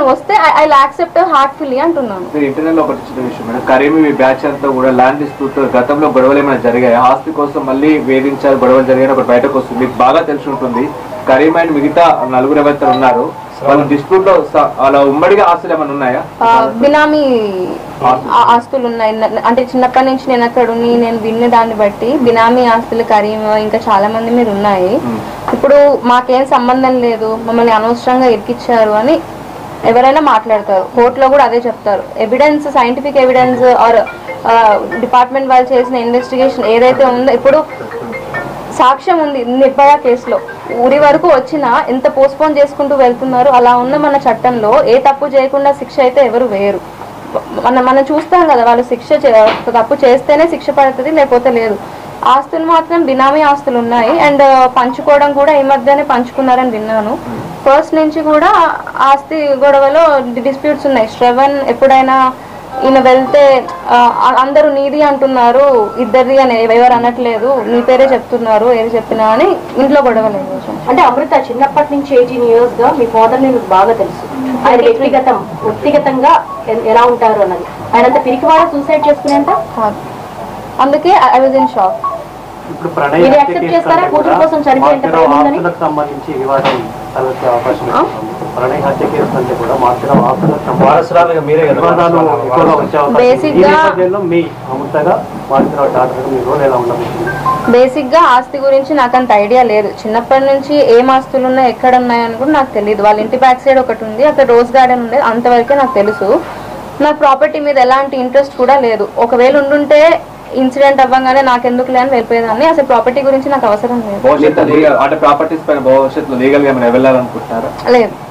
వస్తే I accept heartfully అంటున్నాను మీరు ఇంటర్నెట్ లో ఒకటి చిన్న విషయం మేడం కరీమి మీ బ్యాచ్ అంతా కూడా ల్యాండ్ డిస్ప్యూట్ గతంలో గొడవలు ఏమైనా జరిగాయి ఆస్తి కోసం మళ్ళీ వేధించారు గొడవలు జరిగాయి ఒకటి బయటకు వస్తుంది మీకు బాగా తెలిసి ఉంటుంది కరీం అండ్ మిగతా నలుగురు ఎవరైతే ఉన్నారు వాళ్ళ డిస్ప్యూట్ లో స- వాళ్ళ ఉమ్మడిగా ఆస్తులు ఏమైనా ఉన్నాయా ఆ, బినామీ ఆ- ఆస్తులు ఉన్నాయి న- అంటే చిన్నప్పటి నుంచి నేను అక్కడ ఉండి నేను విన్న దాన్ని బట్టి బినామీ ఆస్తులు కరీం ఇంకా చాలా మంది మీద ఉన్నాయి Hmm. ఇప్పుడు మాకేం సంబంధం లేదు మమ్మల్ని అనవసరంగా ఇరికిచ్చారు అని ఎవరైనా మాట్లాడతారు కోర్టులో కూడా అదే చెప్తారు evidence scientific evidence or department వాళ్ళు చేసిన ఇన్వెస్టిగేషన్ ఏదైతే ఉందో ఇప్పుడు సాక్ష్యం ఉంది నిర్భయ కేసులో ఊరి వరకు వచ్చినా ఎంత పోస్ట్పోన్ చేసుకుంటూ వెళ్తున్నారు అలా ఉన్న మన చట్టంలో ఏ తప్పు చేయకుండా శిక్ష అయితే ఎవరు వేయరు మనం మనం చూస్తాం కదా వాళ్ళు శిక్ష చే- తప్పు చేస్తేనే శిక్ష పడుతుంది లేకపోతే లేదు ఆస్తులు మాత్రం బినామీ ఆస్తులు ఉన్నాయి అండ్ పంచుకోవడం కూడా ఈ మధ్యనే పంచుకున్నారని విన్నాను ఫస్ట్ నుంచి కూడా ఆస్తి గొడవలో డిస్ప్యూట్స్ ఉన్నాయి శ్రవణ్ ఎప్పుడైనా ఈయన వెళ్తే ఆ, అందరూ నీది అంటున్నారు ఇద్దరిది అని ఎవరు అనట్లేదు నీ పేరే చెప్తున్నారు ఏది చెప్పినా అని ఇంట్లో గొడవలేదు అంటే అమృత చిన్నప్పటి నుంచి ఎయిటీన్ ఇయర్స్ గా మీ ఫాదర్ ని మీకు బాగా తెలుసు ఆయన వ్యక్తిగతం వ్యక్తిగతంగా ఎ- ఎలా ఉంటారు అన్నది ఆయన అంత పిరికివాడ సూసైడ్ చేసుకునేంత కాదు. అందుకే ఐ వాజ్ ఇన్ షాక్ ఇప్పుడు ప్రణయ్ మీరు హత్య accept కేసు చేస్తారా? కంటే కూతురు కూడా కోసం చనిపోయేంత మార్చిరావు ప్రేమ ఉందని? ఆస్తులకు సంబంధించి వివాదం తలెత్తే అవకాశం ఎక్కువ ఉంది. ప్రణయ్ హత్య కేసు కంటే కూడా మార్చిరావు ఆస్తులకు సంబంధించి వారసురాలుగా మీరే కదా వివాదాలు ఎక్కువగా వచ్చే అవకాశం ఉంది. Basic ఈ గా- నేపథ్యంలో మీ అమృతగా మార్చిరావు డాక్టర్ మీ రోల్ ఎలా ఉండబోతుంది బేసిక్ గా ఆస్తి గురించి నాకు అంత ఐడియా లేదు చిన్నప్పటి నుంచి ఏం ఆస్తులు ఉన్నాయి ఎక్కడ ఉన్నాయి అని కూడా నాకు తెలియదు వాళ్ళ ఇంటి బ్యాక్ సైడ్ ఒకటి ఉంది అక్కడ రోజ్ గార్డెన్ ఉండేది అంతవరకే నాకు తెలుసు నాకు ప్రాపర్టీ మీద ఎలాంటి ఇంట్రెస్ట్ కూడా లేదు ఒకవేళ ఉండుంటే ఇన్సిడెంట్ అవ్వగానే నాకు ఎందుకు లేని వెళ్ళిపోయేదాన్ని అసలు ప్రాపర్టీ గురించి నాకు అవసరం లేదు భవిష్యత్తు లీగల్ అంటే ప్రాపర్టీస్ పైన భవిష్యత్తులో లీగల్ గా ఏమైనా వెళ్ళాలనుకుంటున్నారా లేదు